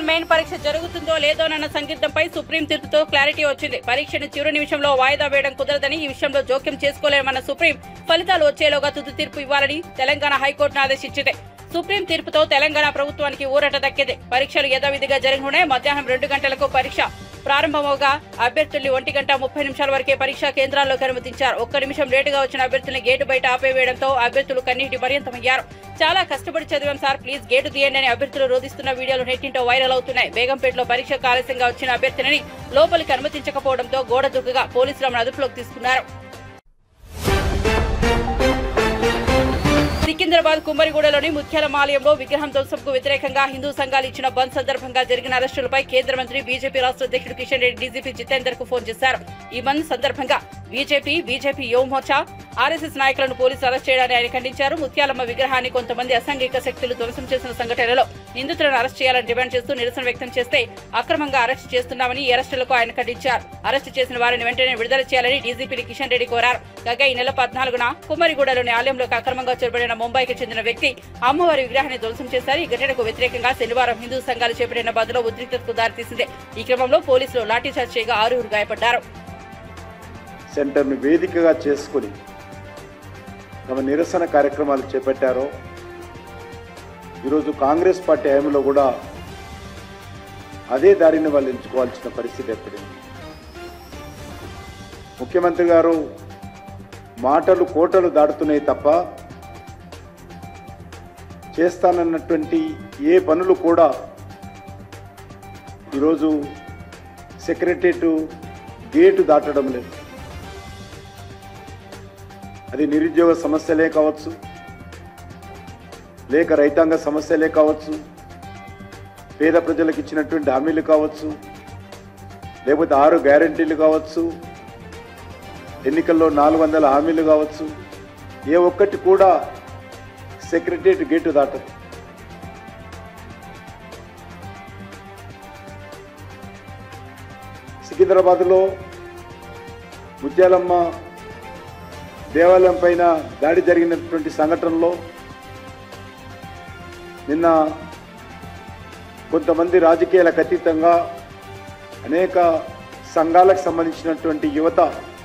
main పరీక్ష జరుగుతుందో లేదోనన్న సందిగ్ధంపై supreme తీర్పుతో క్లారిటీ వచ్చింది పరీక్షను చివరి నిమిషంలో వాయిదా వేయడం కుదరదని ఈ విషయంలో జోక్యం చేసుకోలేమన్న సుప్రీం ఫలితాలు వచ్చేలోగా తుది తీర్పు ఇవ్వాలని తెలంగాణ హైకోర్టును ఆదేశించింది సుప్రీం తీర్పుతో తెలంగాణ ప్రభుత్వానికి ఊరట దక్కింది పరీక్షలు యథావిధిగా జరగనున్నాయి మధ్యాహ్నం రెండు గంటలకు పరీక్ష ప్రారంభమవగా అభ్యర్థుల్ని ఒంటి గంట ముప్పై నిమిషాల వరకే పరీక్షా కేంద్రాల్లోకి అనుమతించారు ఒక్క నిమిషం లేటుగా వచ్చిన అభ్యర్థుల్ని గేటు బయట ఆపేవేయడంతో అభ్యర్థులు కన్నీటి పర్యంతమయ్యారు చాలా కష్టపడి చదివాం సార్ ప్లీజ్ గేటు తీయండి అని అభ్యర్థులు రోధిస్తున్న వీడియోలు నెట్టింటో వైరల్ అవుతున్నాయి బేగంపేటలో పరీక్షకు ఆలస్యంగా వచ్చిన అభ్యర్థిని లోపలికి అనుమతించకపోవడంతో గోడ దుక్కుగా పోలీసులు ఆమెను అదుపులోకి తీసుకున్నారు సికింద్రాబాద్ కుమ్మరిగూడలోని ముత్యాలం ఆలయంలో విగ్రహం ధ్వంసంకు వ్యతిరేకంగా హిందూ సంఘాలు ఇచ్చిన బంద్ సందర్భంగా జరిగిన అరెస్టులపై కేంద్ర మంత్రి బీజేపీ రాష్ట్ర అధ్యక్షుడు కిషన్ రెడ్డి డీజీపీ జితేందర్ కు ఫోన్ చేశారు ఈ బంద్ సందర్భంగా బీజేపీ బీజేపీ యువ మోర్చా ఆర్ఎస్ఎస్ నాయకులను పోలీసులు అరెస్ట్ చేయడాన్ని ఆయన ఖండించారు ముత్యాలమ్మ విగ్రహాన్ని కొంతమంది అసాంఘిక శక్తులు ధ్వంసం చేసిన సంఘటనలో నిందితులను అరెస్ట్ చేయాలని డిమాండ్ చేస్తూ నిరసన వ్యక్తం చేస్తే అక్రమంగా అరెస్ట్ చేస్తున్నామని ఈ అరెస్టులకు ఆయన ఖండించారు అరెస్టు చేసిన వారిని వెంటనే విడుదల చేయాలని డీజీపీని కిషన్ రెడ్డి కోరారు కాగా ఈ నెల పద్నాలుగున కుమ్మరిగూడలోని ఆలయంలోకి అక్రమంగా చొరబడిన ముంబైకి చెందిన వ్యక్తి అమ్మవారి విగ్రహాన్ని ధ్వంసం చేశారు ఈ ఘటనకు వ్యతిరేకంగా శనివారం హిందూ సంఘాలు చేపట్టిన బదులో ఉద్రిక్తతకు దారితీసింది ఈ క్రమంలో పోలీసులు లాఠీచార్జ్ చేయగా ఆరుగురు గాయపడ్డారు సెంటర్ను వేదికగా చేసుకుని తమ నిరసన కార్యక్రమాలు చేపట్టారో ఈరోజు కాంగ్రెస్ పార్టీ హయాంలో కూడా అదే దారిని వాళ్ళు ఎంచుకోవాల్సిన పరిస్థితి ఏర్పడింది ముఖ్యమంత్రి గారు మాటలు కోటలు దాటుతున్నాయి తప్ప చేస్తానన్నటువంటి ఏ పనులు కూడా ఈరోజు సెక్రటరియట్ గేటు దాటడం లేదు అది నిరుద్యోగ సమస్యలే కావచ్చు లేక రైతాంగ సమస్యలే కావచ్చు పేద ప్రజలకు ఇచ్చినటువంటి హామీలు కావచ్చు లేకపోతే ఆరు గ్యారంటీలు కావచ్చు ఎన్నికల్లో నాలుగు వందల హామీలు కావచ్చు ఏ ఒక్కటి కూడా సెక్రటరియట్ గేటు దాటదు సికింద్రాబాద్లో ముత్యాలమ్మ దేవాలయం పైన దాడి జరిగినటువంటి సంఘటనలో నిన్న కొంతమంది రాజకీయాలకు అతీతంగా అనేక సంఘాలకు సంబంధించినటువంటి యువత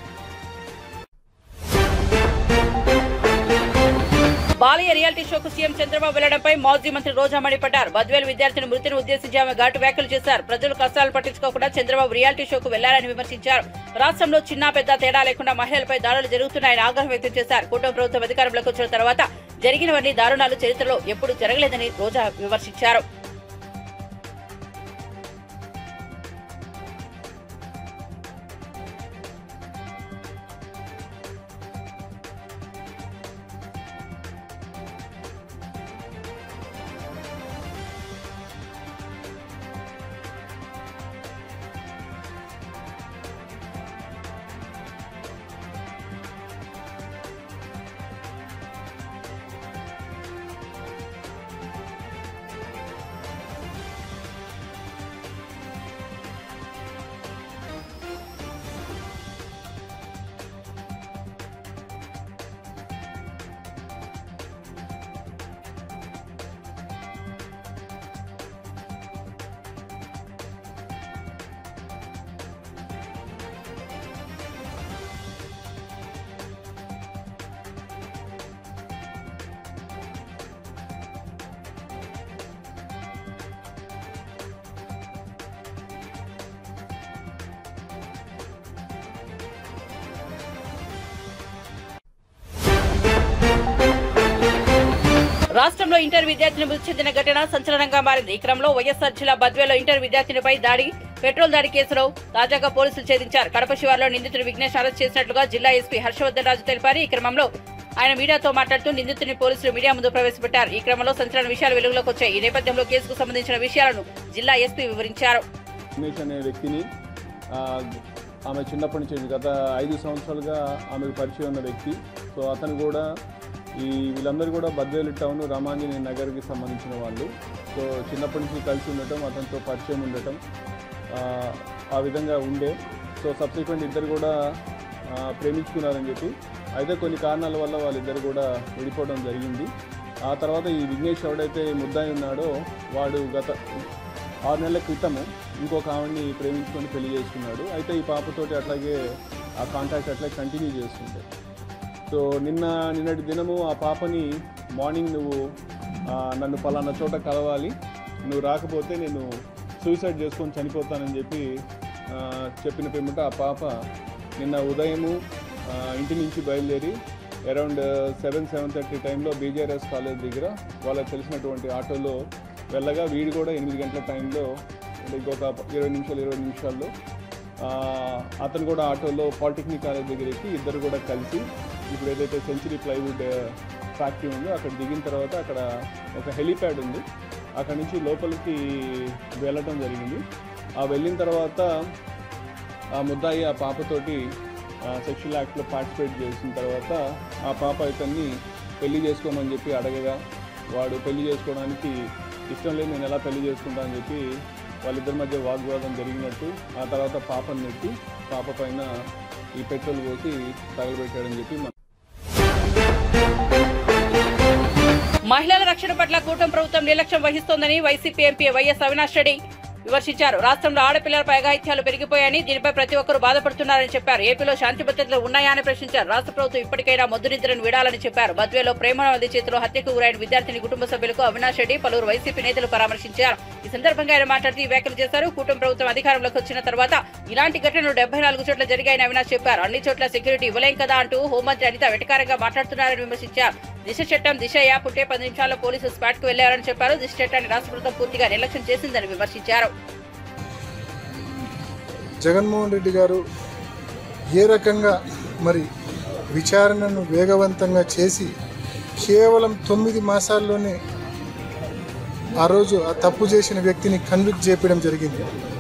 బాలయ్య రియాలిటీ షోకు సీఎం చంద్రబాబు వెళ్లడంపై మాజీ మంత్రి రోజా మండిపడ్డారు బద్వేలు విద్యార్థిని మృతిని ఉద్దేశించి ఆమె ఘాటు వ్యాఖ్యలు చేశారు ప్రజలు కష్టాలు పట్టించుకోకుండా చంద్రబాబు రియాలిటీ షోకు వెళ్లారని విమర్శించారు రాష్ట్రంలో చిన్న పెద్ద తేడా లేకుండా మహిళలపై దాడులు జరుగుతున్నాయని ఆగ్రహం వ్యక్తం చేశారు కూటమి ప్రభుత్వం అధికారంలోకి వచ్చిన తర్వాత జరిగినవన్నీ దారుణాలు చరిత్రలో ఎప్పుడూ జరగలేదని రోజా విమర్శించారు రాష్ట్రంలో ఇంటర్ విద్యార్థిని మృతి చెందిన ఘటన సంచలనంగా మారింది ఈ క్రమంలో వైఎస్ఆర్ జిల్లా బద్వేలో ఇంటర్ విద్యార్థినిపై దాడి పెట్రోల్ దాడి కేసులో తాజాగా పోలీసులు ఛేదించారు కడప శివార్లో నిందితుడు విఘ్నేష్ అరెస్ట్ చేసినట్లుగా జిల్లా ఎస్పీ హర్షవర్ధన్ రాజు తెలిపారు ఈ క్రమంలో ఆయన మీడియాతో మాట్లాడుతూ నిందితుడిని పోలీసులు మీడియా ముందు ప్రవేశపెట్టారు ఈ క్రమంలో సంచలన విషయాలు వెలుగులోకి వచ్చాయి ఈ నేపథ్యంలో కేసుకు సంబంధించిన విషయాలను జిల్లా ఎస్పీ వివరించారు ఉమేష్ అనే వ్యక్తిని ఆ, ఆమె చిన్నప్పటి నుంచి గత ఐదు సంవత్సరాలుగా ఆమెకు పరిచయం ఉన్న వ్యక్తి సో అతను కూడా ఈ వీళ్ళందరూ కూడా బద్వేలు టౌన్ రామాంజనేయ నగర్కి సంబంధించిన వాళ్ళు సో చిన్నప్పటి నుంచి కలిసి ఉండటం అతనితో పరిచయం ఉండటం ఆ, ఆ విధంగా ఉండే సో సబ్సిక్వెంట్ ఇద్దరు కూడా ఆ, ప్రేమించుకున్నారని చెప్పి అయితే కొన్ని కారణాల వల్ల వాళ్ళిద్దరు కూడా విడిపోవడం జరిగింది ఆ తర్వాత ఈ విఘ్నేష్ ఎవడైతే ముద్దాయి ఉన్నాడో వాడు గత ఆరు నెలల క్రితము ఇంకొక ఆవిడని ప్రేమించుకొని పెళ్లి చేసుకున్నాడు అయితే ఈ పాపతోటి అట్లాగే ఆ కాంటాక్ట్ అట్లా కంటిన్యూ చేస్తుండే సో నిన్న నిన్నటి దినము ఆ పాపని మార్నింగ్ నువ్వు ఆ, నన్ను పలానా చోట కలవాలి నువ్వు రాకపోతే నేను సూసైడ్ చేసుకొని చనిపోతానని చెప్పి ఆ, చెప్పిన పిమ్మట ఆ పాప నిన్న ఉదయము ఆ, ఇంటి నుంచి బయలుదేరి అరౌండ్ సెవెన్ సెవెన్ థర్టీ టైంలో బీజేఆర్ఎస్ కాలేజ్ దగ్గర వాళ్ళకి తెలిసినటువంటి ఆటోలో వెళ్ళగా వీడు కూడా ఎనిమిది గంటల టైంలో అంటే ఇంకొక ఇరవై నిమిషాలు ఇరవై నిమిషాల్లో ఆ, అతను కూడా ఆటోలో పాలిటెక్నిక్ కాలేజ్ దగ్గర ఎక్కి ఇద్దరు కూడా కలిసి ఇప్పుడు ఏదైతే సెంచరీ ప్లైవుడ్ ఫ్యాక్టరీ ఉందో అక్కడ దిగిన తర్వాత అక్కడ ఒక హెలీప్యాడ్ ఉంది అక్కడ నుంచి లోపలికి వెళ్ళడం జరిగింది ఆ వెళ్ళిన తర్వాత ఆ ముద్దాయి ఆ పాపతోటి సెక్షువల్ యాక్ట్లో పార్టిసిపేట్ చేసిన తర్వాత ఆ పాప ఇతన్ని పెళ్లి చేసుకోమని చెప్పి అడగగా వాడు పెళ్లి చేసుకోవడానికి ఇష్టం లేదు నేను ఎలా పెళ్లి చేసుకుంటా అని చెప్పి వాళ్ళిద్దరి మధ్య వాగ్వాదం జరిగినట్టు ఆ తర్వాత పాపను నెట్టి పాప పైన ఈ పెట్రోల్ పోసి తగలబెట్టాడని చెప్పి మన మహిళల రక్షణ పట్ల కూటమి ప్రభుత్వం నిర్లక్ష్యం వహిస్తోందని YCP MP YS Avinash Reddy విమర్శించారు రాష్ట్రంలో ఆడపిల్లలపై అఘాయిత్యాలు పెరిగిపోయాయని దీనిపై ప్రతి ఒక్కరూ బాధపడుతున్నారని చెప్పారు ఏపీలో శాంతి భద్రతలు ఉన్నాయా అని ప్రశ్నించారు రాష్ట్ర ప్రభుత్వం ఇప్పటికైనా మొద్దు నిద్రను విడాలని చెప్పారు మధ్యలో ప్రేమనది చేతిలో హత్యకు గురైన విద్యార్థిని కుటుంబ సభ్యులకు అవినాష్ రెడ్డి పలువురు వైసీపీ నేతలు పరామర్శించారు ఈ సందర్భంగా ఆయన మాట్లాడుతూ ఈ వ్యాఖ్యలు చేశారు కూటమి ప్రభుత్వం అధికారంలోకి వచ్చిన తర్వాత ఇలాంటి ఘటనలు డెబ్బై నాలుగు చోట్ల జరిగాయని అవినాష్ చెప్పారు అన్ని చోట్ల సెక్యూరిటీ ఇవ్వలేం కదా అంటూ హోంమంత్రి అనిత వెటకారంగా మాట్లాడుతున్నారని విమర్శించారు దిశ చట్టం దిశ యాప్ ఉంటే పది నిమిషాల్లో పోలీసులు స్పాట్ కు వెళ్లారని చెప్పారు దిశ చట్టాన్ని రాష్ట్ర ప్రభుత్వం పూర్తిగా నిర్లక్ష్యం చేసిందని విమర్శించారు జగన్మోహన్ రెడ్డి గారు ఏ రకంగా మరి విచారణను వేగవంతంగా చేసి కేవలం తొమ్మిది మాసాల్లోనే ఆ రోజు ఆ తప్పు చేసిన వ్యక్తిని కన్విక్ట్ చేయడం జరిగింది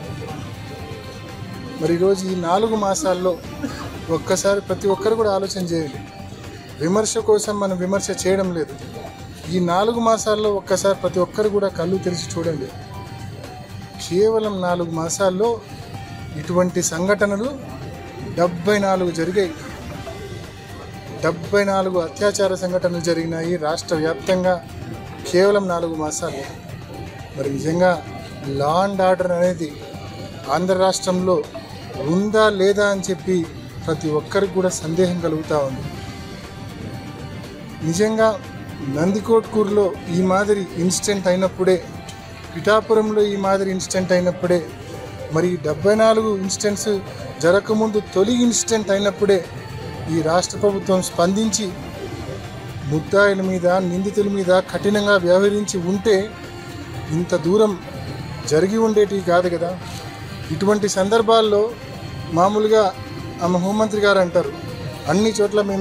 మరి ఈరోజు ఈ నాలుగు మాసాల్లో ఒక్కసారి ప్రతి ఒక్కరు కూడా ఆలోచన చేయాలి విమర్శ కోసం మనం విమర్శ చేయడం లేదు ఈ నాలుగు మాసాల్లో ఒక్కసారి ప్రతి ఒక్కరు కూడా కళ్ళు తెరిచి చూడండి కేవలం నాలుగు మాసాల్లో ఇటువంటి సంఘటనలు డెబ్బై నాలుగు జరిగాయి డెబ్బై నాలుగు అత్యాచార సంఘటనలు జరిగినాయి రాష్ట్ర వ్యాప్తంగా కేవలం నాలుగు మాసాలు మరి నిజంగా లా అండ్ ఆర్డర్ అనేది ఆంధ్ర రాష్ట్రంలో ఉందా లేదా అని చెప్పి ప్రతి ఒక్కరికి కూడా సందేహం కలుగుతూ ఉంది నిజంగా నందికోట్కూరులో ఈ మాదిరి ఇన్సిడెంట్ అయినప్పుడే పిఠాపురంలో ఈ మాదిరి ఇన్సిడెంట్ అయినప్పుడే మరి డెబ్బై నాలుగు ఇన్సిడెంట్స్ జరగకముందు తొలి ఇన్సిడెంట్ అయినప్పుడే ఈ రాష్ట్ర ప్రభుత్వం స్పందించి ముద్దాయిల మీద నిందితుల మీద కఠినంగా వ్యవహరించి ఉంటే ఇంత దూరం జరిగి ఉండేటివి కాదు కదా ఇటువంటి సందర్భాల్లో మామూలుగా ఆమె హోంమంత్రి గారు అంటారు అన్ని చోట్ల మేము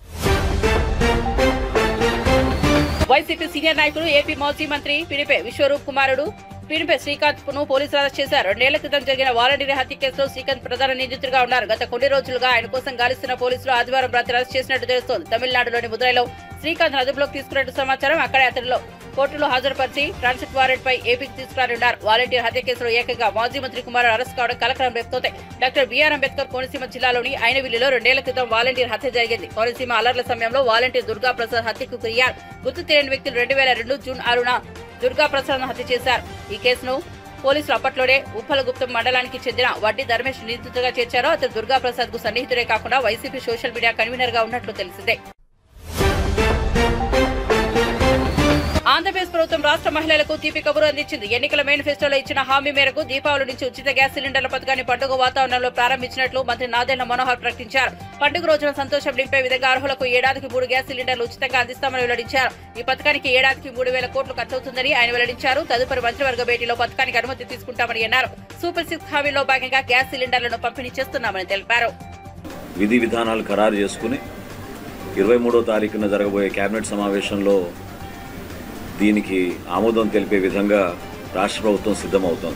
వైసీపీ సీనియర్ నాయకులు ఏపీ మాజీ మంత్రి పినిపే విశ్వరూప్ కుమారుడు పినిపే శ్రీకాంత్ ను పోలీసులు అరెస్ట్ చేశారు రెండేళ్ల క్రితం జరిగిన వాలంటీర్ హత్య కేసులో శ్రీకాంత్ ప్రధాన నిందితుడిగా ఉన్నారు గత కొన్ని రోజులుగా ఆయన కోసం గాలిస్తున్న పోలీసులు ఆదివారం రాత్రి అరెస్ట్ చేసినట్టు తెలుస్తోంది తమిళనాడులోని ముద్రైలో శ్రీకాంత్ అదుపులోకి తీసుకున్నట్టు సమాచారం అక్కడే అతనిలో కోర్టులో హాజరుపరిచి ట్రాన్సిట్ వారెంట్ పై ఏపీకి తీసుకురానున్నారు వాలంటీర్ హత్య కేసులో ఏకంగా మాజీ మంత్రి కుమారుడు అరెస్ట్ కావడం కలకలం రేపుతోంది డాక్టర్ బీఆర్ అంబేద్కర్ కోనసీమ జిల్లాలోని అయినవిల్లిలో రెండేళ్ల క్రితం వాలంటీర్ హత్య జరిగింది కోనసీమ అలర్ల సమయంలో వాలంటీర్ దుర్గా ప్రసాద్ హత్యకు గురయ్యారు గుర్తు తెలియని వ్యక్తులు రెండు వేల రెండు జూన్ ఆరున దుర్గా ప్రసాద్ హత్య చేశారు ఈ కేసును పోలీసులు అప్పట్లోనే ఉప్పలగుప్తం మండలానికి చెందిన వడ్డీ ధర్మేష్ నిందితుడిగా చేర్చారు అతను దుర్గా ప్రసాద్ కు సన్నిహితుడే కాకుండా వైసీపీ సోషల్ మీడియా కన్వీనర్ గా ఉన్నట్లు తెలిసిందే ఆంధ్రప్రదేశ్ ప్రభుత్వం రాష్ట్ర మహిళలకు తీపి కబురు అందించింది ఎన్నికల మేనిఫెస్టోలో ఇచ్చిన హామీ మేరకు దీపావళి నుంచి ఉచిత గ్యాస్ సిలిండర్ల పథకాన్ని పండుగ వాతావరణంలో ప్రారంభించినట్లు మంత్రి నాదెళ్ల మనోహర్ ప్రకటించారు పండుగ రోజున సంతోషం నింపే విధంగా అర్హులకు ఏడాదికి మూడు గ్యాస్ సిలిండర్లు ఉచితంగా అందిస్తామని వెల్లడించారు ఈ పథకానికి ఏడాదికి మూడు వేల కోట్లు ఖర్చవుతుందని ఆయన వెల్లడించారు తదుపరి మంత్రివర్గ భేటీలో పథకానికి అనుమతి తీసుకుంటామని అన్నారు సూపర్ సిక్స్ హామీలో భాగంగా గ్యాస్ సిలిండర్లను పంపిణీ చేస్తున్నామని తెలిపారు విధి విధానాలు ఖరారు చేసుకుని ఇరవై మూడో తారీఖున జరగబోయే కేబినెట్ సమావేశంలో దీనికి ఆమోదం తెలిపే విధంగా రాష్ట్ర ప్రభుత్వం సిద్ధమవుతోంది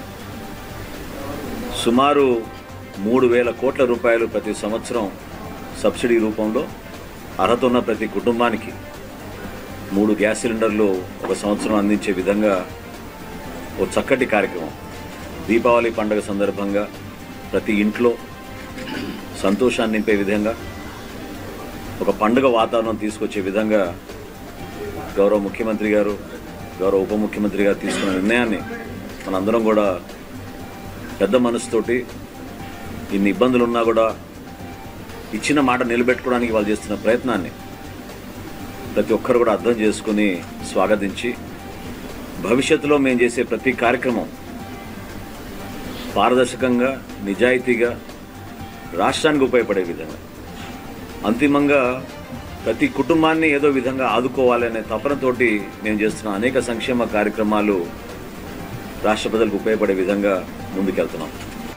సుమారు మూడు వేల కోట్ల రూపాయలు ప్రతి సంవత్సరం సబ్సిడీ రూపంలో అర్హత ఉన్న ప్రతి కుటుంబానికి మూడు గ్యాస్ సిలిండర్లు ఒక సంవత్సరం అందించే విధంగా ఓ చక్కటి కార్యక్రమం దీపావళి పండుగ సందర్భంగా ప్రతి ఇంట్లో సంతోషాన్ని నింపే విధంగా ఒక పండుగ వాతావరణం తీసుకొచ్చే విధంగా గౌరవ ముఖ్యమంత్రి గారు గౌరవ ఉప ముఖ్యమంత్రి గారు తీసుకున్న నిర్ణయాన్ని మనందరం కూడా పెద్ద మనసుతోటి ఇన్ని ఇబ్బందులు ఉన్నా కూడా ఇచ్చిన మాట నిలబెట్టుకోవడానికి వాళ్ళు చేస్తున్న ప్రయత్నాన్ని ప్రతి ఒక్కరు కూడా అర్థం చేసుకుని స్వాగతించి భవిష్యత్తులో మేము చేసే ప్రతి కార్యక్రమం పారదర్శకంగా నిజాయితీగా రాష్ట్రానికి ఉపయోగపడే విధంగా అంతిమంగా ప్రతి కుటుంబాన్ని ఏదో విధంగా ఆదుకోవాలనే తపనతోటి మేము చేస్తున్న అనేక సంక్షేమ కార్యక్రమాలు రాష్ట్ర ప్రజలకు ఉపయోగపడే విధంగా ముందుకెళ్తున్నాం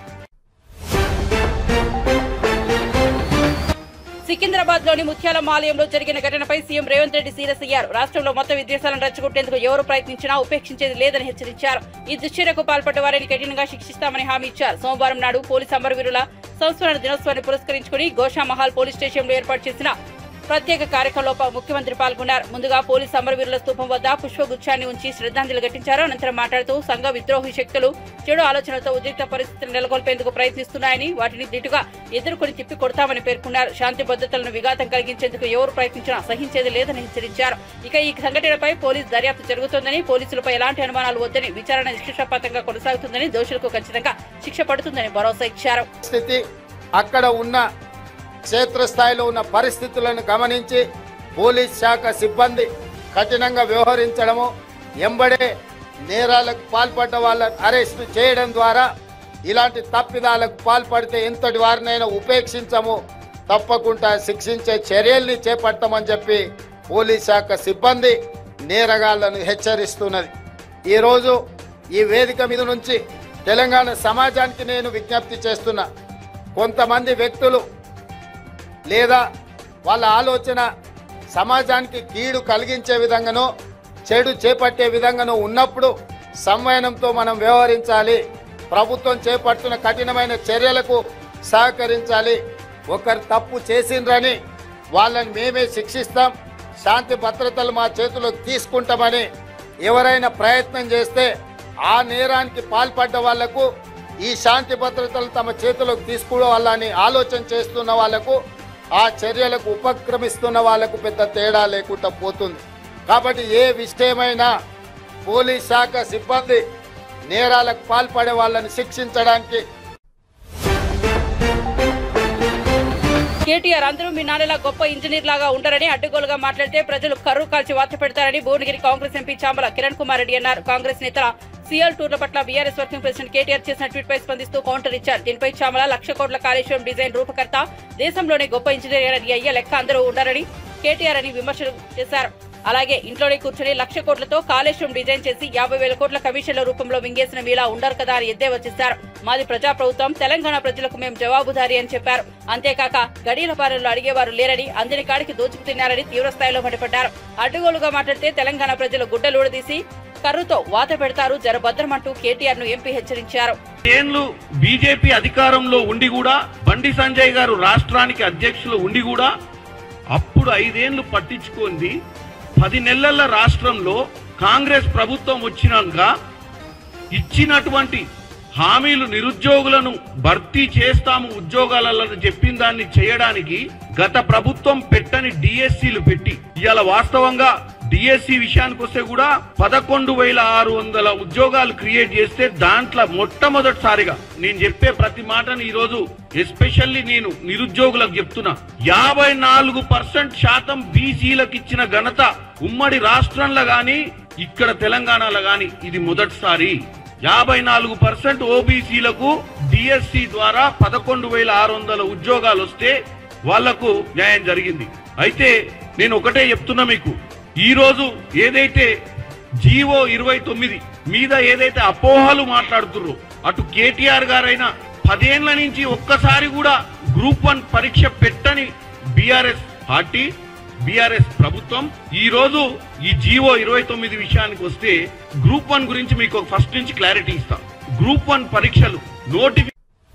సికింద్రాబాద్ లోని ముత్యాలమ్మ ఆలయంలో జరిగిన ఘటనపై సీఎం రేవంత్ రెడ్డి సీరియస్ అయ్యారు రాష్ట్రంలో మొత్తం విద్వేషాలను రెచ్చగొట్టేందుకు ఎవరు ప్రయత్నించినా ఉపేక్షించేది లేదని హెచ్చరించారు ఈ దుశ్చర్యకు పాల్పడ్డ వారిని కఠినంగా శిక్షిస్తామని హామీ ఇచ్చారు సోమవారం నాడు పోలీస్ అమరవీరుల సంస్మరణ దినోత్సవాన్ని పురస్కరించుకుని గోషామహల్ పోలీస్ స్టేషన్లో ఏర్పాటు చేసిన ప్రత్యేక కార్యక్రమంలో ప- ముఖ్యమంత్రి పాల్గొన్నారు ముందుగా పోలీస్ అమరవీరుల స్థూపం వద్ద పుష్పగుచ్చాన్ని ఉంచి శ్రద్ధాంజలి ఘటించారు అనంతరం మాట్లాడుతూ సంఘ విద్రోహి శక్తులు చెడు ఆలోచనలతో ఉద్రిక్త పరిస్థితిని నెలకొల్పేందుకు ప్రయత్నిస్తున్నాయని వాటిని దిటుగా ఎదుర్కొని తిప్పి కొడతామని పేర్కొన్నారు శాంతి భద్రతలను విఘాతం కలిగించేందుకు ఎవరు ప్రయత్నించినా సహించేది లేదని హెచ్చరించారు ఇక ఈ సంఘటనపై పోలీస్ దర్యాప్తు జరుగుతోందని పోలీసులపై ఎలాంటి అనుమానాలు వద్దని విచారణ నిష్పక్షపాతంగా కొనసాగుతుందని దోషులకు ఖచ్చితంగా శిక్ష పడుతుందని భరోసా ఇచ్చారు స్థితి అక్కడ ఉన్న క్షేత్రస్థాయిలో ఉన్న పరిస్థితులను గమనించి పోలీస్ శాఖ సిబ్బంది కఠినంగా వ్యవహరించడము ఎంబడే నేరాలకు పాల్పడ్డ వాళ్ళని అరెస్టు చేయడం ద్వారా ఇలాంటి తప్పిదాలకు పాల్పడితే ఎంతటి వారినైనా ఉపేక్షించము తప్పకుండా శిక్షించే చర్యల్ని చేపట్టమని చెప్పి పోలీస్ శాఖ సిబ్బంది నేరగాళ్లను హెచ్చరిస్తున్నది ఈరోజు ఈ వేదిక మీద నుంచి తెలంగాణ సమాజానికి నేను విజ్ఞప్తి చేస్తున్నా కొంతమంది వ్యక్తులు లేదా వాళ్ళ ఆలోచన సమాజానికి కీడు కలిగించే విధంగానో చెడు చేపట్టే విధంగానో ఉన్నప్పుడు సంవయనంతో మనం వ్యవహరించాలి ప్రభుత్వం చేపడుతున్న కఠినమైన చర్యలకు సహకరించాలి ఒకరు తప్పు చేసిండ్రని వాళ్ళని మేమే శిక్షిస్తాం శాంతి భద్రతలు మా చేతిలోకి తీసుకుంటామని ఎవరైనా ప్రయత్నం చేస్తే ఆ నేరానికి పాల్పడ్డ వాళ్లకు ఈ శాంతి భద్రతలు తమ చేతిలోకి తీసుకోవాలని ఆలోచన చేస్తున్న వాళ్లకు ఆ చర్యలకు ఉపక్రమిస్తున్న వాళ్లకు పెద్ద తేడా లేకుండా పోతుంది కాబట్టి ఏ విషయమైనా పోలీస్ శాఖ సిబ్బంది నేరాలకు పాల్పడే వాళ్ళని శిక్షించడానికి కేటీఆర్ అందరూ మీ నాన్నలా గొప్ప ఇంజనీర్ లాగా ఉండరని అడ్డుగోలుగా మాట్లాడితే ప్రజలు కర్రు కాల్చి వాత పెడతారని భువనగిరి కాంగ్రెస్ ఎంపీ చాంబల కిరణ్ కుమార్ రెడ్డి అన్నారు కాంగ్రెస్ నేతల సీఎల్ టూర్ల పట్ల బీఆర్ఎస్ వర్కింగ్ ప్రెసిడెంట్ కేటీఆర్ చేసిన ట్వీట్ పై స్పందిస్తూ కౌంటర్ ఇచ్చారు దీనిపై చామల లక్ష కోట్ల కాళేశ్వరం డిజైన్ రూపకర్త దేశంలోనే గొప్ప ఇంజనీర్ అని అయ్యే లెక్క అందరూ ఉండరని కేటీఆర్ అని విమర్శలు చేశారు అలాగే ఇంట్లోనే కూర్చొని లక్ష కోట్లతో కాళేశ్వరం డిజైన్ చేసి యాభై వేల కోట్ల కమిషన్ల రూపంలో మింగేసిన మీలా ఉండరు కదా అని ఎద్దేవా చేశారు మాది ప్రజా ప్రభుత్వం తెలంగాణ ప్రజలకు మేము జవాబుదారీ అని చెప్పారు అంతేకాక గడియల పాలనలో అడిగేవారు లేరని అందని కాడికి దోచుకు తిన్నారని తీవ్ర స్థాయిలో మండిపడ్డారు అడ్డుగోలుగా మాట్లాడితే తెలంగాణ ప్రజలు గుడ్డలూడదీసి కర్రుతో వాత పెడతారు జరభద్రమంటూ కేటీఆర్ ను ఎంపీ హెచ్చరించారు ఏండ్లు బీజేపీ అధికారంలో ఉండి కూడా బండి సంజయ్ గారు రాష్ట్రానికి అధ్యక్షులు ఉండి కూడా అప్పుడు ఐదేళ్లు పట్టించుకుంది పది నెలల రాష్ట్రంలో కాంగ్రెస్ ప్రభుత్వం వచ్చినాక ఇచ్చినటువంటి హామీలు నిరుద్యోగులను భర్తీ చేస్తాము ఉద్యోగాలలో చెప్పిన దాన్ని చేయడానికి గత ప్రభుత్వం పెట్టని డిఎస్సీలు పెట్టి ఇవాళ వాస్తవంగా డిఎస్సి విషయానికి వస్తే కూడా పదకొండు వేల ఆరు వందల ఉద్యోగాలు క్రియేట్ చేస్తే దాంట్లో మొట్టమొదటిసారిగా నేను చెప్పే ప్రతి మాటను ఈ రోజు ఎస్పెషల్లీ నేను నిరుద్యోగులకు చెప్తున్నా యాభై నాలుగు పర్సెంట్ శాతం బీసీలకు ఇచ్చిన ఘనత ఉమ్మడి రాష్ట్రంలో గాని ఇక్కడ తెలంగాణలో గాని ఇది మొదటిసారి యాభై నాలుగు పర్సెంట్ ఓబీసీలకు డిఎస్సి ద్వారా పదకొండు వేల ఆరు వందల ఉద్యోగాలు వస్తే వాళ్లకు న్యాయం జరిగింది అయితే నేను ఒకటే చెప్తున్నా మీకు ఈ రోజు ఏదైతే జీవో ఇరవై తొమ్మిది మీద ఏదైతే అపోహలు మాట్లాడుతుర్రో అటు కేటీఆర్ గారైనా పదేళ్ల నుంచి ఒక్కసారి కూడా గ్రూప్ వన్ పరీక్ష పెట్టని బీఆర్ఎస్ పార్టీ బీఆర్ఎస్ ప్రభుత్వం ఈ రోజు ఈ జీవో ఇరవై తొమ్మిది విషయానికి వస్తే గ్రూప్ వన్ గురించి మీకు ఫస్ట్ నుంచి క్లారిటీ ఇస్తాం గ్రూప్ వన్ పరీక్షలు నోటిఫి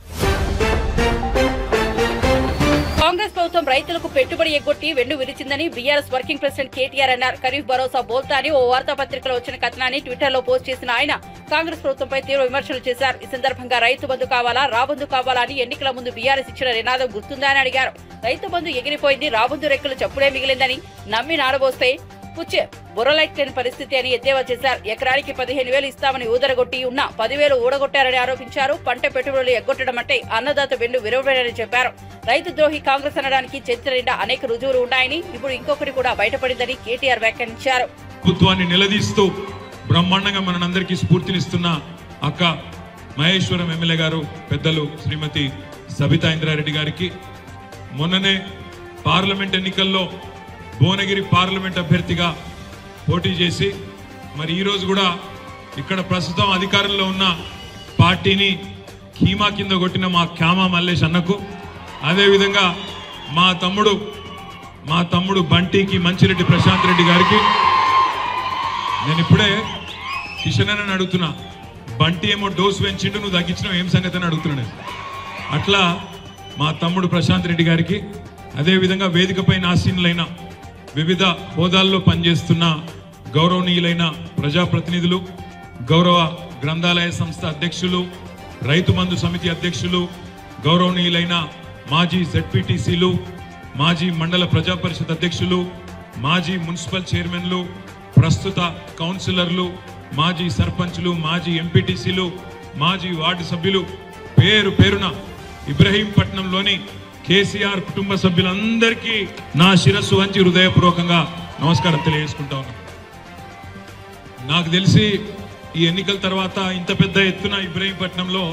కాంగ్రెస్ ప్రభుత్వం రైతులకు పెట్టుబడి ఎగ్గొట్టి వెన్ను విరిచిందని బీఆర్ఎస్ వర్కింగ్ ప్రెసిడెంట్ కేటీఆర్ అన్నారు ఖరీఫ్ భరోసా బోల్తా అని ఓ వార్తాపత్రికలో వచ్చిన కథనాన్ని ట్విట్టర్ లో పోస్ట్ చేసిన ఆయన కాంగ్రెస్ ప్రభుత్వంపై తీవ్ర విమర్శలు చేశారు ఈ సందర్భంగా రైతు బంధు కావాలా రాబందు కావాలా అని ఎన్నికల ముందు బీఆర్ఎస్ ఇచ్చిన నినాదం గుర్తుందా అని అడిగారు రైతు బంధు ఎగిరిపోయింది రాబందు రెక్కలు చప్పుడే మిగిలిందని నమ్మి నాడబోస్తే పుచ్చే బుర్రలైట్ లేని పరిస్థితి అని ఎద్దేవా చేశారు ఎకరానికి పదిహేను వేలు ఇస్తామని ఊదరగొట్టి ఉన్న పదివేలు ఊడగొట్టారని ఆరోపించారు పంట పెట్టుబడులు ఎగ్గొట్టడం అంటే అన్నదాత వెండు విరవడని చెప్పారు రైతు ద్రోహి కాంగ్రెస్ అనడానికి చరిత్ర నిండా అనేక రుజువులు ఉన్నాయని ఇప్పుడు ఇంకొకటి కూడా బయటపడిందని కేటీఆర్ వ్యాఖ్యానించారు ప్రభుత్వాన్ని నిలదీస్తూ బ్రహ్మాండంగా మనందరికీ స్ఫూర్తినిస్తున్న అక్క మహేశ్వరం ఎమ్మెల్యే గారు పెద్దలు శ్రీమతి సబితా ఇంద్రారెడ్డి గారికి మొన్ననే పార్లమెంట్ ఎన్నికల్లో భువనగిరి పార్లమెంట్ అభ్యర్థిగా పోటీ చేసి మరి ఈరోజు కూడా ఇక్కడ ప్రస్తుతం అధికారంలో ఉన్న పార్టీని కీమా కింద కొట్టిన మా క్యామా మల్లేష్ అన్నకు అదేవిధంగా మా తమ్ముడు మా తమ్ముడు బంటికి మంచిరెడ్డి ప్రశాంత్ రెడ్డి గారికి నేను ఇప్పుడే కిషన్ అని అడుగుతున్నా బంటి ఏమో డోస్ పెంచిండు నువ్వు తగ్గించినావు ఏం సంగతి అని అడుగుతున్నాను అట్లా మా తమ్ముడు ప్రశాంత్ రెడ్డి గారికి అదేవిధంగా వేదికపై నాసీనులైన వివిధ హోదాల్లో పనిచేస్తున్న గౌరవనీయులైన ప్రజాప్రతినిధులు గౌరవ గ్రంథాలయ సంస్థ అధ్యక్షులు రైతు బంధు సమితి అధ్యక్షులు గౌరవనీయులైన మాజీ జెడ్పీటీసీలు మాజీ మండల ప్రజా పరిషత్ అధ్యక్షులు మాజీ మున్సిపల్ చైర్మన్లు ప్రస్తుత కౌన్సిలర్లు మాజీ సర్పంచ్లు మాజీ ఎంపీటీసీలు మాజీ వార్డు సభ్యులు పేరు పేరున ఇబ్రహీంపట్నంలోని కేసీఆర్ కుటుంబ సభ్యులందరికీ నా శిరస్సు వంచి హృదయపూర్వకంగా నమస్కారం తెలియజేసుకుంటా ఉన్నాను నాకు తెలిసి ఈ ఎన్నికల తర్వాత ఇంత పెద్ద ఎత్తున ఇబ్రహీంపట్నంలో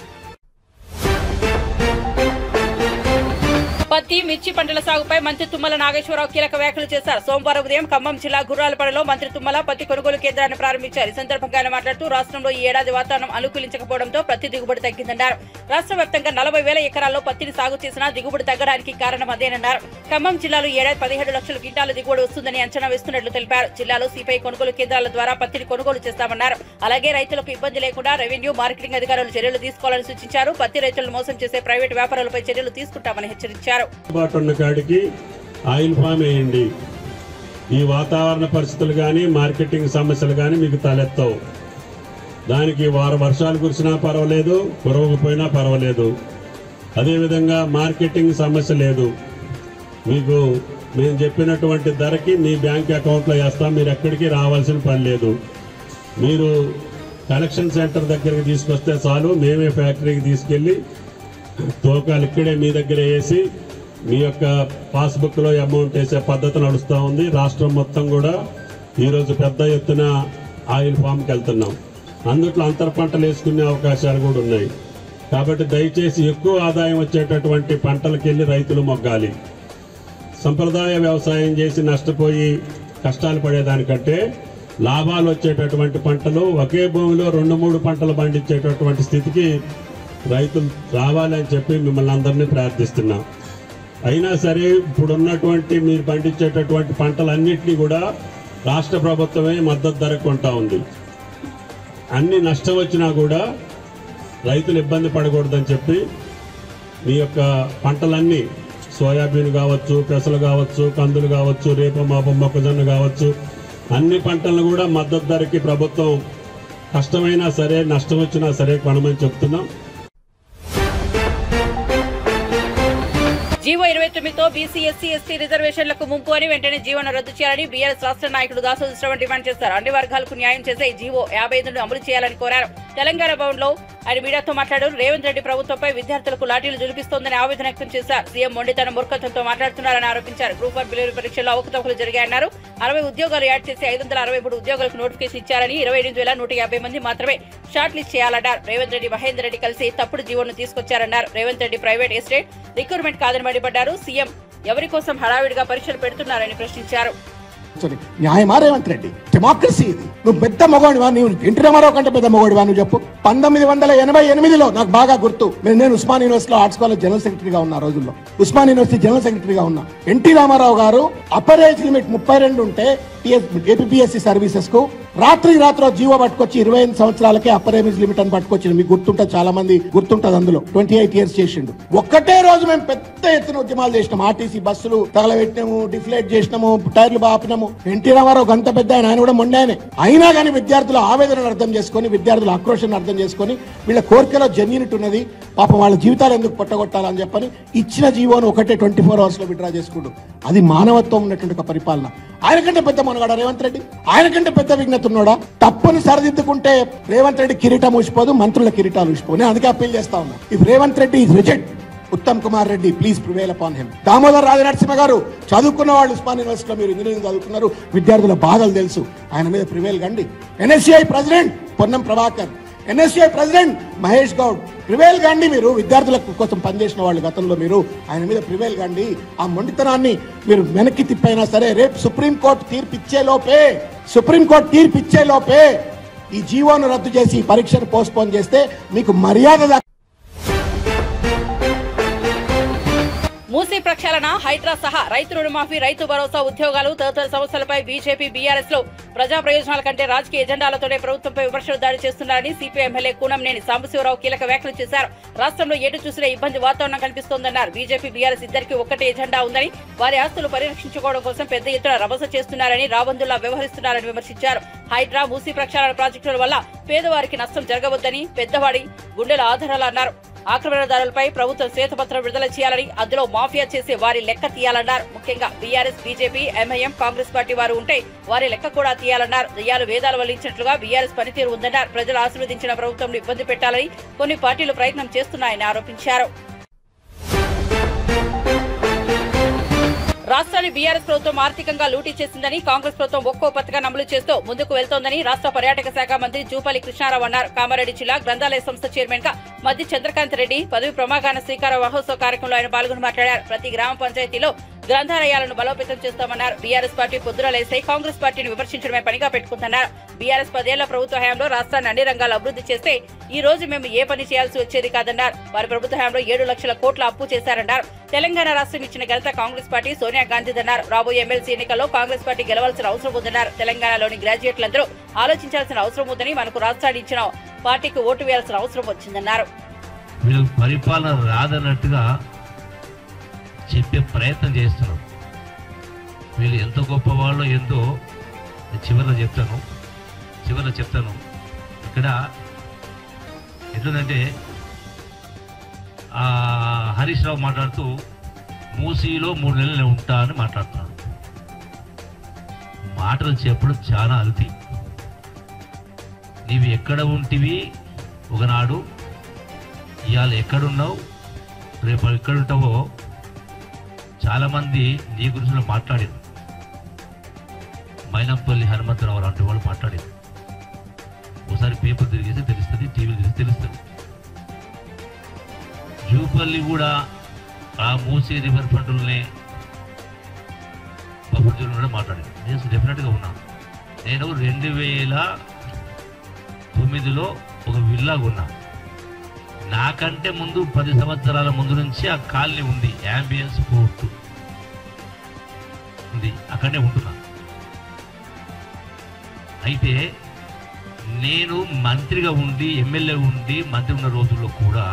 పత్తి మిర్చి పంటల సాగుపై మంత్రి తుమ్మల నాగేశ్వరరావు కీలక వ్యాఖ్యలు చేశారు సోమవారం ఉదయం ఖమ్మం జిల్లా గుర్రాలపడలో మంత్రి తుమ్మల పత్తి కొనుగోలు కేంద్రాన్ని ప్రారంభించారు ఈ సందర్భంగా ఆయన మాట్లాడుతూ రాష్ట్రంలో ఈ ఏడాది వాతావరణం అనుకూలించకపోవడంతో పత్తి దిగుబడి తగ్గిందన్నారు రాష్ట్ర వ్యాప్తంగా నలభై వేల ఎకరాల్లో పత్తిని సాగు చేసినా దిగుబడి తగ్గడానికి కారణం అదేనన్నారు ఖమ్మం జిల్లాలో ఈ ఏడాది పదిహేడు లక్షల క్వింటాల దిగుబడి వస్తుందని అంచనా వేస్తున్నట్లు తెలిపారు జిల్లాలో సిపిఐ కొనుగోలు కేంద్రాల ద్వారా పత్తిని కొనుగోలు చేస్తామన్నారు అలాగే రైతులకు ఇబ్బంది లేకుండా రెవెన్యూ మార్కెటింగ్ అధికారులు చర్యలు తీసుకోవాలని సూచించారు పత్తి రైతులను మోసం చేసే ప్రైవేటు వ్యాపారులపై చర్యలు తీసుకుంటామని హెచ్చరించారు అందుబాటు ఉన్న కాడికి ఆయిల్ ఫామ్ వేయండి ఈ వాతావరణ పరిస్థితులు కానీ మార్కెటింగ్ సమస్యలు కానీ మీకు తలెత్తవు దానికి వారం వర్షాలు కురిసినా పర్వాలేదు కురవకపోయినా పర్వాలేదు అదేవిధంగా మార్కెటింగ్ సమస్య లేదు మీకు మేము చెప్పినటువంటి ధరకి మీ బ్యాంక్ అకౌంట్లో వేస్తాం మీరు ఎక్కడికి రావాల్సిన పని లేదు మీరు కలెక్షన్ సెంటర్ దగ్గరికి తీసుకొస్తే చాలు మేమే ఫ్యాక్టరీకి తీసుకెళ్ళి తూకాలు ఇక్కడే మీ దగ్గర వేసి మీ యొక్క పాస్బుక్లో అమౌంట్ వేసే పద్ధతి నడుస్తూ ఉంది రాష్ట్రం మొత్తం కూడా ఈరోజు పెద్ద ఎత్తున ఆయిల్ ఫామ్కి వెళ్తున్నాం అందుట్లో అంతర పంటలు వేసుకునే అవకాశాలు కూడా ఉన్నాయి కాబట్టి దయచేసి ఎక్కువ ఆదాయం వచ్చేటటువంటి పంటలకు వెళ్ళి రైతులు మొగ్గాలి సంప్రదాయ వ్యవసాయం చేసి నష్టపోయి కష్టాలు పడేదానికంటే లాభాలు వచ్చేటటువంటి పంటలు ఒకే భూమిలో రెండు మూడు పంటలు పండించేటటువంటి స్థితికి రైతులు రావాలని చెప్పి మిమ్మల్ని అందరినీ ప్రార్థిస్తున్నాం అయినా సరే ఇప్పుడున్నటువంటి మీరు పండించేటటువంటి పంటలన్నింటినీ కూడా రాష్ట్ర ప్రభుత్వమే మద్దతు ధర కొంటా ఉంది అన్ని నష్టం వచ్చినా కూడా రైతులు ఇబ్బంది పడకూడదని చెప్పి మీ యొక్క పంటలన్నీ సోయాబీన్ కావచ్చు పెసలు కావచ్చు కందులు కావచ్చు రేప మాప మొక్కజొన్న కావచ్చు అన్ని పంటలను కూడా మద్దతు ధరకి ప్రభుత్వం కష్టమైనా సరే నష్టం వచ్చినా సరే కొనమని చెప్తున్నాం జీవో ఇరవై తొమ్మిదితో బీసీ ఎస్సీ ఎస్టీ రిజర్వేషన్లకు ముంపు అని వెంటనే జీవోను రద్దు చేయాలని బీఆర్ఎస్ రాష్ట్ర నాయకుడు దాసోజు శ్రవణ్ డిమాండ్ చేశారు అన్ని వర్గాలకు న్యాయం చేసే ఈ జీవో యాభై ఐదును అమలు చేయాలని కోరారు తెలంగాణ భవన్ లో ఆయన మీడియాతో మాట్లాడారు రేవంత్ రెడ్డి ప్రభుత్వంపై విద్యార్థులకు లాఠీలు జులిపిస్తోందని ఆవేదన వ్యక్తం చేశారు సీఎం మొండితన మూర్ఖత్వంతో మాట్లాడుతున్నారని ఆరోపించారు గ్రూప్ వన్ ప్రిలిమినరీ పరీక్షల్లో అవకతవకలు జరిగాయన్నారు అరవై ఉద్యోగాలు యాడ్ చేసి ఐదు వందల అరవై మూడు ఉద్యోగాలకు నోటిఫికేషన్ ఇచ్చారని ఇరవై ఎనిమిది వేల నూట యాభై మంది మాత్రమే షార్ట్ లిస్ట్ చేయాలన్నారు రేవంత్ రెడ్డి మహేందర్ రెడ్డి కలిసి తప్పుడు జీవోను తీసుకొచ్చారన్నారు Revanth Reddy private estate recruitment కాదని మండిపడ్డారు సీఎం ఎవరి కోసం హడావిడిగా పరీక్షలు పెడుతున్నారని ప్రశ్నించారు సారీ న్యాయమా రేవంత్ రెడ్డి డెమోక్రసీ ఇది నువ్వు పెద్ద మొగోడివా నువ్వు ఎన్టీ రామారావు కంటే పెద్ద మొగోడివా నువ్వు చెప్పు పంతొమ్మిది వందల ఎనభై ఎనిమిదిలో నాకు బాగా గుర్తు నేను నేను ఉస్మాన్ యూనివర్సిటీలో ఆర్ట్స్ కాలేజ్ జనరల్ సెక్రటరీగా ఉన్న ఆ రోజుల్లో ఉస్మాన్ యూనివర్సిటీ జనరల్ సెక్రటరీగా ఉన్నా ఎన్టీ రామారావు గారు అప్పర్ ఏజ్ లిమిట్ ముప్పై రెండు ఉంటే ఏపీఎస్సి సర్వీసెస్ కు రాత్రి రాత్రి జీవో పట్టుకొచ్చి ఇరవై ఐదు సంవత్సరాలకే అప్పర్ ఏజ్ లిమిట్ అని పట్టుకొచ్చింది మీకు గుర్తుంటుంది చాలా మంది గుర్తుంటది అందులో ట్వంటీ ఎయిట్ ఇయర్స్ చేసిండు ఒక్కటే రోజు మేము పెద్ద ఎత్తున ఉద్యమాలు చేసినాం ఆర్టీసీ బస్సులు తగలబెట్టినాము డిఫ్లేట్ చేసినాము టైర్లు బాపినాము ఎన్టీ రామారావు గంత పెద్ద ఆయన ఆయన కూడా మొండాయనే అయినా కానీ విద్యార్థుల ఆవేదనను అర్థం చేసుకొని విద్యార్థుల ఆక్రోషాన్ని అర్థం చేసుకొని వీళ్ళ కోరికలో జెన్యూనిటీ ఉన్నది పాపం వాళ్ళ జీవితాలు ఎందుకు పొట్టగొట్టాలని చెప్పని ఇచ్చిన జీవోను ఒకటే ట్వంటీ ఫోర్ అవర్స్ లో విడ్రా చేసుకుంటూ అది మానవత్వం ఉన్నటువంటి ఒక పరిపాలన ఆయనకంటే పెద్ద మనగాడా రేవంత్ రెడ్డి ఆయనకంటే పెద్ద విఘ్నత ఉన్నాడా తప్పుని సరిదిద్దుకుంటే రేవంత్ రెడ్డి కిరీటం ఊసిపోదు మంత్రుల కిరీటాలు ఊసిపోదు నేను అందుకే అప్పీల్ చేస్తా ఉన్నా if Revanth Reddy is reject Uttam Kumar Reddy please prevail upon him Damodar Rajanarasimha garu చదువుకున్న వాళ్ళు ఉస్మాన్ యూనివర్సిటీలో మీరు ఇంజనీరింగ్ చదువుకున్నారు విద్యార్థుల బాధలు తెలుసు ఆయన మీద ప్రివేల్ కండి NSCI president Ponnam Prabhakar NSCI president Mahesh Goud prevail గాండి మీరు విద్యార్థుల కోసం పనిచేసిన వాళ్ళు గతంలో మీరు ఆయన మీద ప్రివేల్ గాండి ఆ మొండితనాన్ని మీరు వెనక్కి తిప్పైనా సరే రేపు సుప్రీంకోర్టు తీర్పు ఇచ్చే లోపే సుప్రీంకోర్టు తీర్పు ఇచ్చే లోపే ఈ జీవోను రద్దు చేసి ఈ పరీక్షను పోస్ట్పోన్ చేస్తే మీకు మర్యాద దక్క- మూసీ ప్రక్షాళన హైడ్రా సహా రైతు రుణమాఫీ రైతు భరోసా ఉద్యోగాలు తదితర సమస్యలపై బీజేపీ బీఆర్ఎస్ లో ప్రజా ప్రయోజనాల కంటే రాజకీయ ఎజెండాలతోనే ప్రభుత్వంపై విమర్శలు దాడి చేస్తున్నారని సిపిఐ ఎమ్మెల్యే కూనంనేని సాంబశివరావు కీలక వ్యాఖ్యలు చేశారు రాష్ట్రంలో ఎటు చూసినా ఇబ్బంది వాతావరణం కనిపిస్తోందన్నారు బీజేపీ బీఆర్ఎస్ ఇద్దరికి ఒక్కటే ఎజెండా ఉందని వారి ఆస్తులు పరిరక్షించుకోవడం కోసం పెద్ద ఎత్తున రభస చేస్తున్నారని రాబందుల్లా వ్యవహరిస్తున్నారని విమర్శించారు హైడ్రా మూసీ ప్రక్షాళన ప్రాజెక్టుల వల్ల పేదవారికి నష్టం జరగవద్దని పెద్దవాడి గుండెల ఆధారాలన్నారు ఆక్రమణదారులపై ప్రభుత్వం శ్వేతపత్రం విడుదల చేయాలని అందులో మాఫియా చేసే వారి లెక్క తీయాలన్నారు ముఖ్యంగా BRS BJP MIM Congress party వారు ఉంటే వారి లెక్క కూడా తీయాలన్నారు దయ్యాలు వేదాలు వల్లించినట్లుగా బీఆర్ఎస్ పనితీరు ఉందన్నారు ప్రజలు ఆశీర్వదించిన ప్రభుత్వం ఇబ్బంది పెట్టాలని కొన్ని పార్టీలు ప్రయత్నం చేస్తున్నాయని ఆరోపించారు రాష్ట్రాన్ని బీఆర్ఎస్ ప్రభుత్వం ఆర్థికంగా లూటీ చేసిందని కాంగ్రెస్ ప్రభుత్వం ఒక్కో పథకాన్ని అమలు చేస్తూ ముందుకు వెళ్తోందని రాష్ట్ర పర్యాటక శాఖ మంత్రి జూపల్లి కృష్ణారావు అన్నారు కామారెడ్డి జిల్లా గ్రంథాలయ సంస్థ చైర్మన్ గా మద్ది చంద్రకాంత్ రెడ్డి పదవి ప్రమాగాన స్వీకార మహోత్సవ కార్యక్రమంలో ఆయన పాల్గొని మాట్లాడారు ప్రతి గ్రామ పంచాయతీలో గ్రంథాలయాలను బలోపేతం చేస్తామన్నారు బీఆర్ఎస్ పార్టీ పొద్దున లేసే కాంగ్రెస్ పార్టీని విమర్శించడమే పనిగా పెట్టుకుందన్నారు బీఆర్ఎస్ పదేళ్ల ప్రభుత్వ హయాంలో రాష్ట్రాన్ని అన్ని రంగాలు అభివృద్ధి చేస్తే ఈ రోజు మేము ఏ పని చేయాల్సి వచ్చేది కాదన్నారు వారి ప్రభుత్వ హయాంలో ఏడు లక్షల కోట్ల అప్పు చేశారన్నారు తెలంగాణ రాష్ట్రం ఇచ్చిన ఘనత కాంగ్రెస్ పార్టీ సోనియా గాంధీదన్నారు రాబోయే ఎమ్మెల్సీ ఎన్నికల్లో కాంగ్రెస్ పార్టీ గెలవాల్సిన అవసరం ఉందన్నారు తెలంగాణలోని గ్రాడ్యుయేట్లందరూ ఆలోచించాల్సిన అవసరం ఉందని మనకు రాష్ట్రాన్ని ఇచ్చిన పార్టీకి ఓటు వేయాల్సిన అవసరం వచ్చిందన్నారు వీళ్ళకి పరిపాలన రాదన్నట్టుగా చెప్పే ప్రయత్నం చేస్తున్నారు వీళ్ళు ఎంత గొప్పవాళ్ళో ఎంతో చివరిలో చెప్తాను చివరిలో చెప్తాను ఇక్కడ ఎట్లుందంటే ఆ, హరీష్ రావు మాట్లాడుతూ మూసీలో మూడు నెలలు నేను ఉంటా అని మాట్లాడుతున్నాడు మాటలు చెప్పడం చాలా అల్తి నీవు ఎక్కడ ఉంటివి ఒకనాడు ఇవాళ ఎక్కడున్నావు రేపు ఎక్కడుంటావో చాలామంది నీ గురించి మాట్లాడారు మైనంపల్లి హనుమంతరావు లాంటి వాళ్ళు మాట్లాడారు ఒకసారి పేపర్ తిరిగేసి తెలుస్తుంది టీవీ తిరిగి తెలుస్తుంది జూపల్లి కూడా ఆ మూసీ రివర్ ఫ్రంట్లనే బఫర్ జోన్ కూడా మాట్లాడాను నేను డెఫినెట్గా ఉన్నా నేను రెండు వేల తొమ్మిదిలో ఒక విల్లా కొన్నా నాకంటే ముందు పది సంవత్సరాల ముందు నుంచి ఆ కాలనీ ఉంది యాంబియన్స్ పోర్ట్ ఉంది అక్కడనే ఉంటున్నా అయితే నేను మంత్రిగా ఉండి ఎమ్మెల్యే ఉండి మంత్రి ఉన్న రోజుల్లో కూడా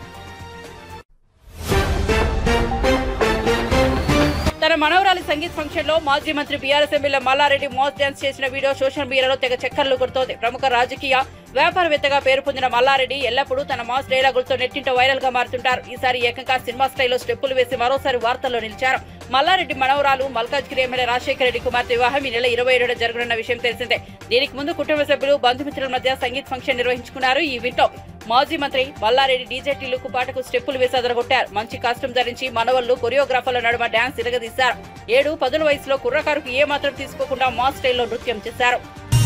తన మనవరాలి సంగీత్ ఫంక్షన్ లో మాజీ మంత్రి BRS MLA Malla Reddy mass dance చేసిన వీడియో సోషల్ మీడియాలో తెగ చక్కర్లు కొడుతోంది ప్రముఖ రాజకీయ వ్యాపారవేత్తగా పేరు పొందిన మల్లారెడ్డి ఎల్లప్పుడూ తన మాస్ డైలాగులతో నెట్టింట వైరల్ గా మారుతుంటారు ఈసారి ఏకంగా సినిమా స్టైల్లో స్టెప్పులు వేసి మరోసారి వార్తల్లో నిలిచారు మల్లారెడ్డి మనవరాలు మల్కాజ్గిరి ఎమ్మెల్యే రాజశేఖర రెడ్డి కుమార్తె వివాహం ఈ నెల ఇరవై ఏడున జరగనున్న విషయం తెలిసిందే దీనికి ముందు కుటుంబ సభ్యులు బంధుమిత్రుల మధ్య సంగీత్ ఫంక్షన్ నిర్వహించుకున్నారు ఈ వీటిలో మాజీ మంత్రి మల్లారెడ్డి డీజే టిల్లుకు పాటకు స్టెప్పులు వేసి అదరగొట్టారు మంచి కాస్ట్యూమ్ ధరించి మనవళ్లు కొరియోగ్రాఫర్ల నడుమ డాన్స్ ఇరగదీశారు ఏడు పదుల వయసులో కుర్రకారుకు ఏ మాత్రం తీసుకోకుండా మాస్ స్టైల్లో నృత్యం చేశారు